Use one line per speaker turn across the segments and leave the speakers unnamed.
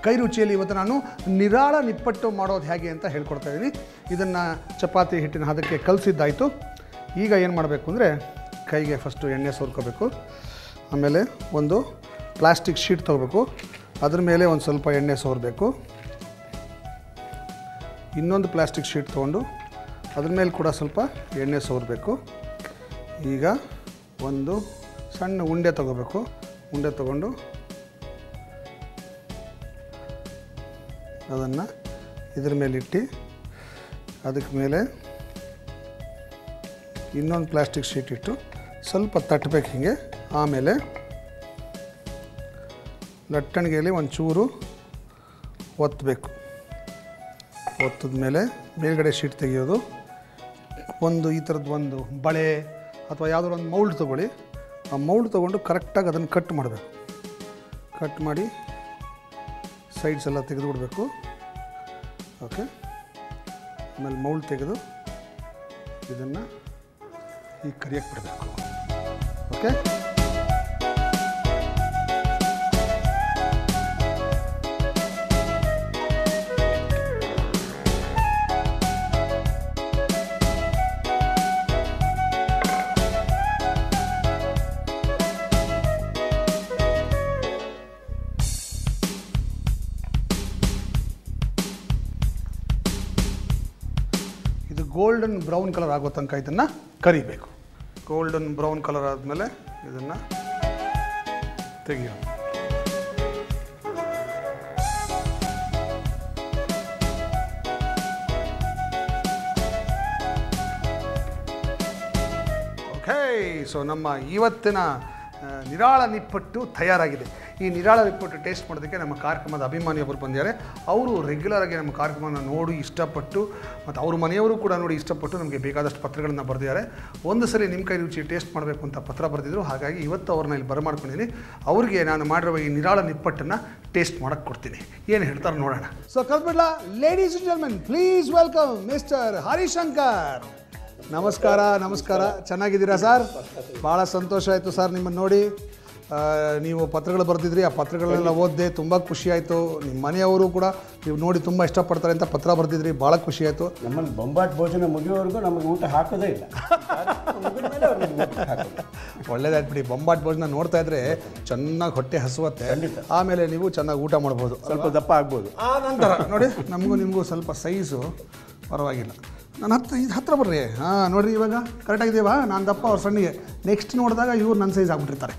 ಕೈ ರುಚಿಯಲ್ಲಿ ಇವತ್ತು ನಾನು ನಿರಾಳ ನಿಪ್ಪಟ್ಟು ಮಾಡೋದು ಹೇಗೆ ಅಂತ ಹೇಳ್ಕೊಡ್ತಾ ಇದ್ದೀನಿ ಇದನ್ನು ಚಪಾತಿ ಹಿಟ್ಟಿನ ಹದಕ್ಕೆ ಕಲಸಿದ್ದಾಯಿತು ಈಗ ಏನು ಮಾಡಬೇಕು ಅಂದರೆ ಕೈಗೆ ಫಸ್ಟು ಎಣ್ಣೆ ಸೋರ್ಕೋಬೇಕು ಆಮೇಲೆ ಒಂದು ಪ್ಲಾಸ್ಟಿಕ್ ಶೀಟ್ ತೊಗೋಬೇಕು ಅದ್ರ ಮೇಲೆ ಒಂದು ಸ್ವಲ್ಪ ಎಣ್ಣೆ ಸೋರಬೇಕು ಇನ್ನೊಂದು ಪ್ಲಾಸ್ಟಿಕ್ ಶೀಟ್ ತೊಗೊಂಡು ಅದ್ರ ಮೇಲೆ ಕೂಡ ಸ್ವಲ್ಪ ಎಣ್ಣೆ ಸೋರಬೇಕು ಈಗ ಒಂದು ಸಣ್ಣ ಉಂಡೆ ತಗೋಬೇಕು ಉಂಡೆ ತಗೊಂಡು ಅದನ್ನು ಇದ್ರ ಮೇಲೆ ಇಟ್ಟು ಅದಕ್ಕೆ ಮೇಲೆ ಇನ್ನೊಂದು ಪ್ಲಾಸ್ಟಿಕ್ ಶೀಟ್ ಇಟ್ಟು ಸ್ವಲ್ಪ ತಟ್ಟಬೇಕು ಹೀಗೆ ಆಮೇಲೆ ಲಟ್ಟಣಿಗೆಯಲ್ಲಿ ಒಂದು ಚೂರು ಒತ್ತಬೇಕು ಒತ್ತದ ಮೇಲೆ ಮೇಲ್ಗಡೆ ಶೀಟ್ ತೆಗೆಯೋದು ಒಂದು ಈ ಥರದ್ದು ಒಂದು ಬಳೆ ಅಥವಾ ಯಾವುದಾದ್ರು ಒಂದು ಮೌಲ್ಡ್ ತೊಗೊಳ್ಳಿ ಆ ಮೌಲ್ಡ್ ತೊಗೊಂಡು ಕರೆಕ್ಟಾಗಿ ಅದನ್ನು ಕಟ್ ಮಾಡಬೇಕು ಕಟ್ ಮಾಡಿ ಸೈಡ್ಸ್ ಎಲ್ಲ ತೆಗೆದು ಬಿಡಬೇಕು ಓಕೆ ಆಮೇಲೆ ಮೌಲ್ಡ್ ತೆಗೆದು ಇದನ್ನು ಈಗ ಕರಿಯಕ್ಕೆ ಬಿಡಬೇಕು ಓಕೆ ಇದು ಗೋಲ್ಡನ್ ಬ್ರೌನ್ ಕಲರ್ ಆಗೋ ತನಕ ಇದನ್ನು ಕರಿಬೇಕು ಗೋಲ್ಡನ್ ಬ್ರೌನ್ ಕಲರ್ ಆದಮೇಲೆ ಇದನ್ನು ತೆಗಿಯೋದು ಓಕೆ ಸೊ ನಮ್ಮ ಇವತ್ತಿನ ಆ, ನಿರಾಳ ನಿಪ್ಪಟ್ಟು ತಯಾರಾಗಿದೆ ಈ ನಿರಾಳ ನಿಪ್ಪಟ್ಟು ಟೇಸ್ಟ್ ಮಾಡೋದಕ್ಕೆ ನಮ್ಮ ಕಾರ್ಯಕ್ರಮದ ಅಭಿಮಾನಿಯೊಬ್ಬರು ಬಂದಿದ್ದಾರೆ ಅವರು ರೆಗ್ಯುಲರ್ ಆಗಿ ನಮ್ಮ ಕಾರ್ಯಕ್ರಮನ ನೋಡಿ ಇಷ್ಟಪಟ್ಟು ಮತ್ತು ಅವ್ರ ಮನೆಯವರು ಕೂಡ ನೋಡಿ ಇಷ್ಟಪಟ್ಟು ನಮಗೆ ಬೇಕಾದಷ್ಟು ಪತ್ರಗಳನ್ನು ಬರೆದಿದ್ದಾರೆ ಒಂದು ಸಲ ನಿಮ್ಮ ಕೈ ರುಚಿ ಟೇಸ್ಟ್ ಮಾಡಬೇಕು ಅಂತ ಪತ್ರ ಬರೆದಿದ್ರು ಹಾಗಾಗಿ ಇವತ್ತು ಅವ್ರನ್ನ ಇಲ್ಲಿ ಬರಮಾಡ್ಕೊಂಡಿದ್ದೀನಿ ಅವ್ರಿಗೆ ನಾನು ಮಾಡಿರುವ ಈ ನಿರಾಳ ನಿಪ್ಪಟ್ಟನ್ನು ಟೇಸ್ಟ್ ಮಾಡಕ್ಕೆ ಕೊಡ್ತೀನಿ ಏನು ಹೇಳ್ತಾರೆ ನೋಡೋಣ ಸೊ ಕಲ್ಬಿಡ್ಲ ladies and gentlemen please welcome mister Harishankar ನಮಸ್ಕಾರ ನಮಸ್ಕಾರ ಚೆನ್ನಾಗಿದ್ದೀರಾ ಸರ್ ಭಾಳ ಸಂತೋಷ ಆಯಿತು ಸರ್ ನಿಮ್ಮನ್ನು ನೋಡಿ ಆ, ನೀವು ಪತ್ರಗಳು ಬರೆದಿದ್ರಿ ಆ ಪತ್ರಗಳನ್ನೆಲ್ಲ ಓದಿದೆ ತುಂಬ ಖುಷಿ ಆಯಿತು ನಿಮ್ಮ ಮನೆಯವರು ಕೂಡ ನೀವು ನೋಡಿ ತುಂಬ ಇಷ್ಟಪಡ್ತಾರೆ ಅಂತ ಪತ್ರ ಬರೆದಿದ್ರಿ ಭಾಳ ಖುಷಿ ಆಯಿತು
ನಮ್ಮಲ್ಲಿ ಬೊಂಬಾಟ್ ಭೋಜನ ಮುಗಿಯೋವರೆಗೂ ನಮಗೆ ಊಟ ಹಾಕೋದೇ ಇಲ್ಲ ಮುಗಿದ್ಮೇಲೆ ಅವ್ರು ನಮ್ಗೆ ಊಟ ಹಾಕೋದು
ಒಳ್ಳೇದಾಯ್ತು ಬಿಡಿ ಬೊಂಬಾಟ್ ಭೋಜನ ನೋಡ್ತಾ ಇದ್ರೆ ಚೆನ್ನಾಗಿ ಹೊಟ್ಟೆ ಹಸುವತ್ತೆ
ಖಂಡಿತ.
ಆಮೇಲೆ ನೀವು ಚೆನ್ನಾಗಿ ಊಟ ಮಾಡ್ಬೋದು
ಸ್ವಲ್ಪ ದಪ್ಪ ಆಗ್ಬೋದು
ಆ ನಂತರ ನೋಡಿ ನಮಗೂ ನಿಮಗೂ ಸ್ವಲ್ಪ ಸೈಜು ಪರವಾಗಿಲ್ಲ ನನ್ನ ಹತ್ರ ಇದು ಹತ್ರ ಬರ್ರಿ ಹಾಂ ನೋಡ್ರಿ ಇವಾಗ ಕರೆಕ್ಟಾಗಿದೆಯಾ ನಾನು ದಪ್ಪ ಅವ್ರ ಸಣ್ಣಿಗೆ ನೆಕ್ಸ್ಟ್ ನೋಡಿದಾಗ ಇವ್ರು ನನ್ನ ಸೈಜ್ ಆಗ್ಬಿಟ್ಟಿರ್ತಾರೆ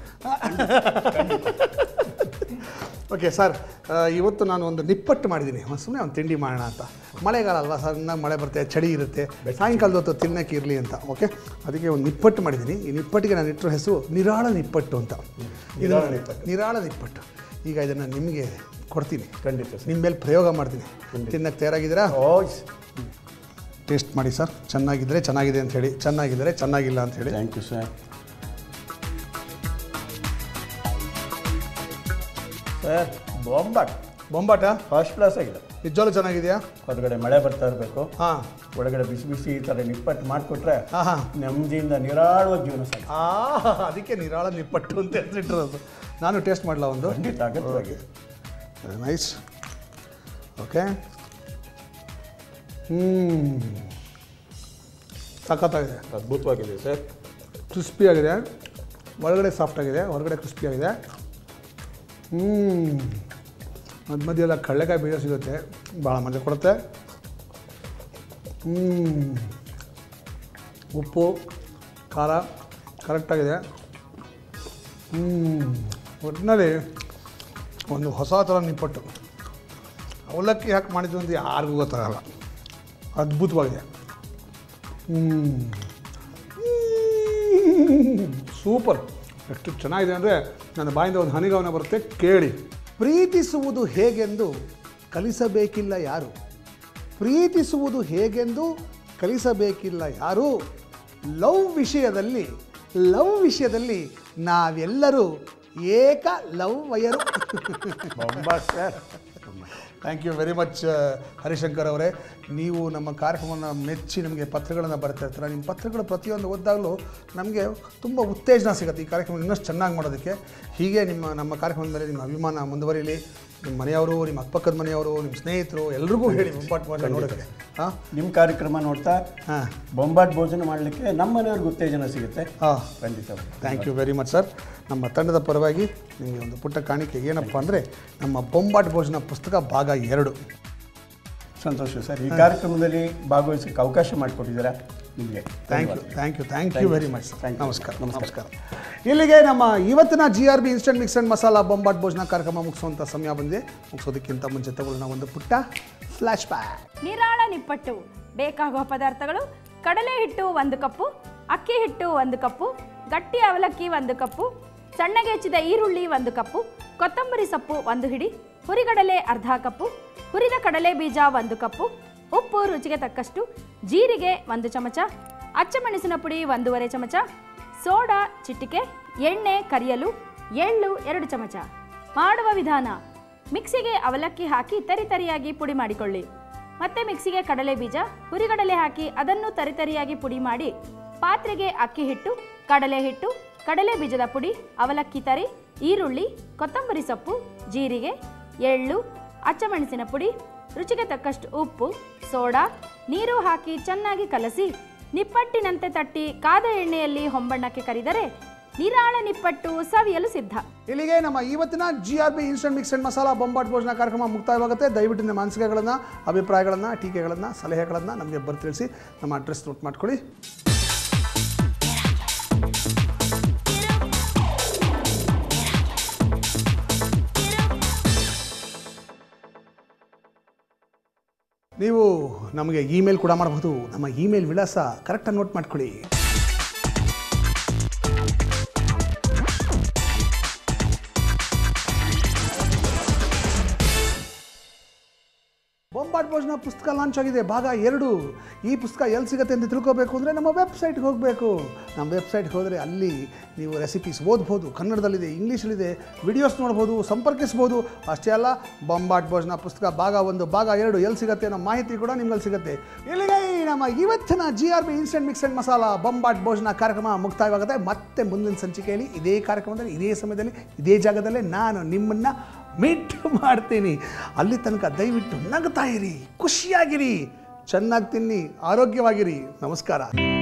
ಓಕೆ ಸರ್ ಇವತ್ತು ನಾನು ಒಂದು ನಿಪ್ಪಟ್ಟು ಮಾಡಿದ್ದೀನಿ ಸುಮ್ಮನೆ ಒಂದು ತಿಂಡಿ ಮಾಡೋಣ ಅಂತ ಮಳೆಗಾಲ ಅಲ್ವಾ ಸಣ್ಣಗೆ ಮಳೆ ಬರುತ್ತೆ ಚಳಿ ಇರುತ್ತೆ ಸಾಯಂಕಾಲದ ಹೊತ್ತು ತಿನ್ನಕ್ಕೆ ಇರಲಿ ಅಂತ ಓಕೆ ಅದಕ್ಕೆ ಒಂದು ನಿಪ್ಪಟ್ಟು ಮಾಡಿದ್ದೀನಿ ಈ ನಿಪ್ಪಟ್ಟಿಗೆ ನಾನು ಇಟ್ಟರು ಹೆಸರು ನಿರಾಳ ನಿಪ್ಪಟ್ಟು ಅಂತ ಇದು
ನಿರಾಳ ನಿಪ್ಪಟ್ಟು.
ನಿರಾಳ ನಿಪ್ಪಟ್ಟು ಈಗ ಇದನ್ನು ನಿಮಗೆ ಕೊಡ್ತೀನಿ
ಖಂಡಿತ ಸರ್
ನಿಮ್ಮ ಮೇಲೆ ಪ್ರಯೋಗ ಮಾಡ್ತೀನಿ ತಿನ್ನಕ್ಕೆ ತಯಾರಾಗಿದ್ದೀರಾ
ಓ
ಟೇಸ್ಟ್ ಮಾಡಿ ಸರ್ ಚೆನ್ನಾಗಿದ್ದರೆ ಚೆನ್ನಾಗಿದೆ ಅಂತ ಹೇಳಿ ಚೆನ್ನಾಗಿದ್ದರೆ ಚೆನ್ನಾಗಿಲ್ಲ ಅಂತ ಹೇಳಿ
ಥ್ಯಾಂಕ್ ಯು ಸರ್ ಸರ್ ಬೊಂಬಾಟ್
ಬೊಂಬಾಟ
ಫಸ್ಟ್ ಕ್ಲಾಸ್ ಆಗಿದೆ
ನಿಜವಾಗ್ಲೂ ಚೆನ್ನಾಗಿದೆಯಾ
ಹೊರಗಡೆ ಮಳೆ ಬರ್ತಾ ಇರಬೇಕು
ಹಾಂ
ಒಳಗಡೆ ಬಿಸಿ ಬಿಸಿ ಈ ಥರ ನಿಪ್ಪಟ್ಟು ಮಾಡಿಕೊಟ್ರೆ
ಹಾಂ ಹಾಂ
ನೆಮ್ಮದಿಯಿಂದ ನಿರಾಳವಾಗಿ ಜೀವನ ಸಾಗಿ
ಆ ಅದಕ್ಕೆ ನಿರಾಳ ನಿಪ್ಪಟ್ಟು ಅಂತ ಹೆಸರಿಟ್ಟಿರೋದು ನಾನು ಟೇಸ್ಟ್ ಮಾಡಲ ಒಂದು
ಖಂಡಿತ ಅಗತ್ಯವಾಗಿ
ನೈಸ್ ಓಕೆ ಹ್ಞೂ ಸಖತ್ತಾಗಿದೆ
ಅದ್ಭುತವಾಗಿದೆ ಸರ್
ಕ್ರಿಸ್ಪಿ ಆಗಿದೆ ಒಳಗಡೆ ಸಾಫ್ಟ್ ಆಗಿದೆ ಹೊರಗಡೆ ಕ್ರಿಸ್ಪಿ ಆಗಿದೆ ಹ್ಞೂ ಮಧ್ಯ ಮಧ್ಯ ಎಲ್ಲ ಕಡಲೆಕಾಯಿ ಬೀಜ ಸಿಗುತ್ತೆ ಭಾಳ ಮಜಾ ಕೊಡುತ್ತೆ ಹ್ಞೂ ಉಪ್ಪು ಖಾರ ಕರೆಕ್ಟಾಗಿದೆ ಹ್ಞೂ ಒಟ್ಟಿನಲ್ಲಿ ಒಂದು ಹೊಸ ಥರ ನಿಪ್ಪಟ್ಟು ಅವಲಕ್ಕಿ ಹಾಕಿ ಮಾಡಿದ್ದು ಅಂತ ಯಾರಿಗೂ ಗೊತ್ತಾಗಲ್ಲ ಅದ್ಭುತವಾಗಿದೆ ಹ್ಞೂ ಸೂಪರ್ ಎಷ್ಟು ಚೆನ್ನಾಗಿದೆ ಅಂದರೆ ನನ್ನ ಬಾಯಿಂದ ಒಂದು ಹನಿಗವನ ಬರುತ್ತೆ ಕೇಳಿ ಪ್ರೀತಿಸುವುದು ಹೇಗೆಂದು ಕಲಿಸಬೇಕಿಲ್ಲ ಯಾರು ಪ್ರೀತಿಸುವುದು ಹೇಗೆಂದು ಕಲಿಸಬೇಕಿಲ್ಲ ಯಾರು ಲವ್ ವಿಷಯದಲ್ಲಿ ಲವ್ ವಿಷಯದಲ್ಲಿ ನಾವೆಲ್ಲರೂ ಏಕ ಲವ್ ವಯರು
ಬೊಂಬಾಟ್ sir
thank you very much Harishankar ಅವರೇ ನೀವು ನಮ್ಮ ಕಾರ್ಯಕ್ರಮವನ್ನು ಮೆಚ್ಚಿ ನಮಗೆ ಪತ್ರಗಳನ್ನು ಬರ್ತಾ ಇರ್ತಾರೆ ನಿಮ್ಮ ಪತ್ರಗಳು ಪ್ರತಿಯೊಂದು ಓದಿದಾಗಲೂ ನಮಗೆ ತುಂಬ ಉತ್ತೇಜನ ಸಿಗುತ್ತೆ ಈ ಕಾರ್ಯಕ್ರಮ ಇನ್ನಷ್ಟು ಚೆನ್ನಾಗಿ ಮಾಡೋದಕ್ಕೆ ಹೀಗೆ ನಿಮ್ಮ ನಮ್ಮ ಕಾರ್ಯಕ್ರಮದ ಮೇಲೆ ನಿಮ್ಮ ಅಭಿಮಾನ ಮುಂದುವರಿಯಲಿ ನಿಮ್ಮ ಮನೆಯವರು ನಿಮ್ಮ ಅಕ್ಕಪಕ್ಕದ ಮನೆಯವರು ನಿಮ್ಮ ಸ್ನೇಹಿತರು ಎಲ್ರಿಗೂ ಹೇಳಿ ಬೊಂಬಾಟ್ ಭೋಜನ ನೋಡೋಕ್ಕೆ ಹಾಂ
ನಿಮ್ಮ ಕಾರ್ಯಕ್ರಮ ನೋಡ್ತಾ
ಹಾಂ
ಬೊಂಬಾಟ್ ಭೋಜನ ಮಾಡಲಿಕ್ಕೆ ನಮ್ಮ ಮನೆಯವ್ರಿಗೆ ಉತ್ತೇಜನ ಸಿಗುತ್ತೆ
ಹಾಂ
ಖಂಡಿತ
thank you very much sir ನಮ್ಮ ತಂಡದ ಪರವಾಗಿ ನಿಮಗೆ ಒಂದು ಪುಟ್ಟ ಕಾಣಿಕೆ ಏನಪ್ಪ ಅಂದರೆ ನಮ್ಮ ಬೊಂಬಾಟ್ ಭೋಜನ ಪುಸ್ತಕ ಭಾಗ ಎರಡು
ಸಂತೋಷ ಸರ್ ಈ ಕಾರ್ಯಕ್ರಮದಲ್ಲಿ ಭಾಗವಹಿಸಕ್ಕೆ ಅವಕಾಶ ಮಾಡಿಕೊಟ್ಟಿದ್ದೀರಾ ನಿಮಗೆ
thank you thank you thank you very much
Thank you.
ನಮಸ್ಕಾರ ನಮಸ್ಕಾರ ಇಲ್ಲಿಗೆ ನಮ್ಮ ಇವತ್ತಿನ G R B instant mix and masala ಬೊಂಬಾಟ್ ಭೋಜನ ಕಾರ್ಯಕ್ರಮ ಮುಗಿಸುವಂಥ ಸಮಯ ಬಂದಿದೆ ಮುಗಿಸೋದಕ್ಕಿಂತ ಮುಂಚೆ ತಗೊಳ್ಳೋಣ ಒಂದು ಪುಟ್ಟ ಫ್ಲ್ಯಾಶ್ ಬ್ಯಾಕ್
ನಿರಾಳ ನಿಪ್ಪಟ್ಟು ಬೇಕಾಗುವ ಪದಾರ್ಥಗಳು ಕಡಲೆ ಹಿಟ್ಟು ಒಂದು ಕಪ್ಪು ಅಕ್ಕಿ ಹಿಟ್ಟು ಒಂದು ಕಪ್ಪು ಗಟ್ಟಿ ಅವಲಕ್ಕಿ ಒಂದು ಕಪ್ಪು ಸಣ್ಣಗೆ ಹೆಚ್ಚಿದ ಈರುಳ್ಳಿ ಒಂದು ಕಪ್ಪು ಕೊತ್ತಂಬರಿ ಸೊಪ್ಪು ಒಂದು ಹಿಡಿ ಹುರಿಗಡಲೆ ಅರ್ಧ ಕಪ್ಪು ಹುರಿದ ಕಡಲೆ ಬೀಜ ಒಂದು ಕಪ್ಪು ಉಪ್ಪು ರುಚಿಗೆ ತಕ್ಕಷ್ಟು ಜೀರಿಗೆ ಒಂದು ಚಮಚ ಅಚ್ಚಮೆಣಸಿನ ಪುಡಿ ಒಂದೂವರೆ ಚಮಚ ಸೋಡಾ ಚಿಟಿಕೆ ಎಣ್ಣೆ ಕರಿಯಲು ಎಳ್ಳು ಎರಡು ಚಮಚ ಮಾಡುವ ವಿಧಾನ ಮಿಕ್ಸಿಗೆ ಅವಲಕ್ಕಿ ಹಾಕಿ ತರಿತರಿಯಾಗಿ ಪುಡಿ ಮಾಡಿಕೊಳ್ಳಿ ಮತ್ತೆ ಮಿಕ್ಸಿಗೆ ಕಡಲೆ ಬೀಜ ಹುರಿಗಡಲೆ ಹಾಕಿ ಅದನ್ನು ತರಿತರಿಯಾಗಿ ಪುಡಿ ಮಾಡಿ ಪಾತ್ರೆಗೆ ಅಕ್ಕಿ ಹಿಟ್ಟು ಕಡಲೆ ಹಿಟ್ಟು ಕಡಲೆ ಬೀಜದ ಪುಡಿ ಅವಲಕ್ಕಿ ತರಿ ಈರುಳ್ಳಿ ಕೊತ್ತಂಬರಿ ಸೊಪ್ಪು ಜೀರಿಗೆ ಎಳ್ಳು ಅಚ್ಚಮೆಣಸಿನ ಪುಡಿ ರುಚಿಗೆ ತಕ್ಕಷ್ಟು ಉಪ್ಪು ಸೋಡಾ ನೀರು ಹಾಕಿ ಚೆನ್ನಾಗಿ ಕಲಸಿ ನಿಪ್ಪಟ್ಟಿನಂತೆ ತಟ್ಟಿ ಕಾದ ಎಣ್ಣೆಯಲ್ಲಿ ಹೊಂಬಣ್ಣಕ್ಕೆ ಕರಿದರೆ ನಿರಾಳ ನಿಪ್ಪಟ್ಟು ಸವಿಯಲು ಸಿದ್ಧ
ಇಲ್ಲಿಗೆ ನಮ್ಮ ಇವತ್ತಿನ G R B instant mix and masala ಬೊಂಬಾಟ್ ಭೋಜನ ಕಾರ್ಯಕ್ರಮ ಮುಕ್ತಾಯವಾಗುತ್ತೆ ದಯವಿಟ್ಟು ನಿಮ್ಮ ಅನಿಸಿಕೆಗಳನ್ನು ಅಭಿಪ್ರಾಯಗಳನ್ನು ಟೀಕೆಗಳನ್ನು ಸಲಹೆಗಳನ್ನು ನಮಗೆ ಬರ್ ತಿಳಿಸಿ ನಮ್ಮ ಅಡ್ರೆಸ್ ನೋಟ್ ಮಾಡ್ಕೊಳ್ಳಿ ನೀವು ನಮಗೆ ಇಮೇಲ್ ಕೂಡ ಮಾಡಬಹುದು ನಮ್ಮ ಇಮೇಲ್ ವಿಳಾಸ ಕರೆಕ್ಟಾಗಿ ನೋಟ್ ಮಾಡ್ಕೊಳ್ಳಿ ಬೊಂಬಾಟ್ ಭೋಜನ ಪುಸ್ತಕ ಲಾಂಚ್ ಆಗಿದೆ ಭಾಗ ಎರಡು ಈ ಪುಸ್ತಕ ಎಲ್ಲಿ ಸಿಗುತ್ತೆ ಅಂತ ತಿಳ್ಕೋಬೇಕು ಅಂದರೆ ನಮ್ಮ ವೆಬ್ಸೈಟ್ಗೆ ಹೋಗಬೇಕು ನಮ್ಮ ವೆಬ್ಸೈಟ್ಗೆ ಹೋದರೆ ಅಲ್ಲಿ ನೀವು ರೆಸಿಪೀಸ್ ಓದ್ಬೋದು ಕನ್ನಡದಲ್ಲಿದೆ ಇಂಗ್ಲೀಷಲ್ಲಿದೆ ವಿಡಿಯೋಸ್ ನೋಡ್ಬೋದು ಸಂಪರ್ಕಿಸ್ಬೋದು ಅಷ್ಟೇ ಅಲ್ಲ ಬೊಂಬಾಟ್ ಭೋಜನ ಪುಸ್ತಕ ಭಾಗ ಒಂದು ಭಾಗ ಎರಡು ಎಲ್ಲಿ ಸಿಗುತ್ತೆ ಅನ್ನೋ ಮಾಹಿತಿ ಕೂಡ ನಿಮ್ಮಲ್ಲಿ ಸಿಗುತ್ತೆ ಇಲ್ಲಿಗೆ ಈ ನಮ್ಮ ಇವತ್ತಿನ G R B instant mix and masala ಬೊಂಬಾಟ್ ಭೋಜನ ಕಾರ್ಯಕ್ರಮ ಮುಕ್ತಾಯವಾಗುತ್ತೆ ಮತ್ತೆ ಮುಂದಿನ ಸಂಚಿಕೆಯಲ್ಲಿ ಇದೇ ಕಾರ್ಯಕ್ರಮದಲ್ಲಿ ಇದೇ ಸಮಯದಲ್ಲಿ ಇದೇ ಜಾಗದಲ್ಲೇ ನಾನು ನಿಮ್ಮನ್ನು ಮೀಟ್ ಮಾಡ್ತೀನಿ ಅಲ್ಲಿ ತನಕ ದಯವಿಟ್ಟು ನಗ್ತಾ ಇರಿ ಖುಷಿಯಾಗಿರಿ ಚೆನ್ನಾಗಿ ತಿನ್ನಿ ಆರೋಗ್ಯವಾಗಿರಿ ನಮಸ್ಕಾರ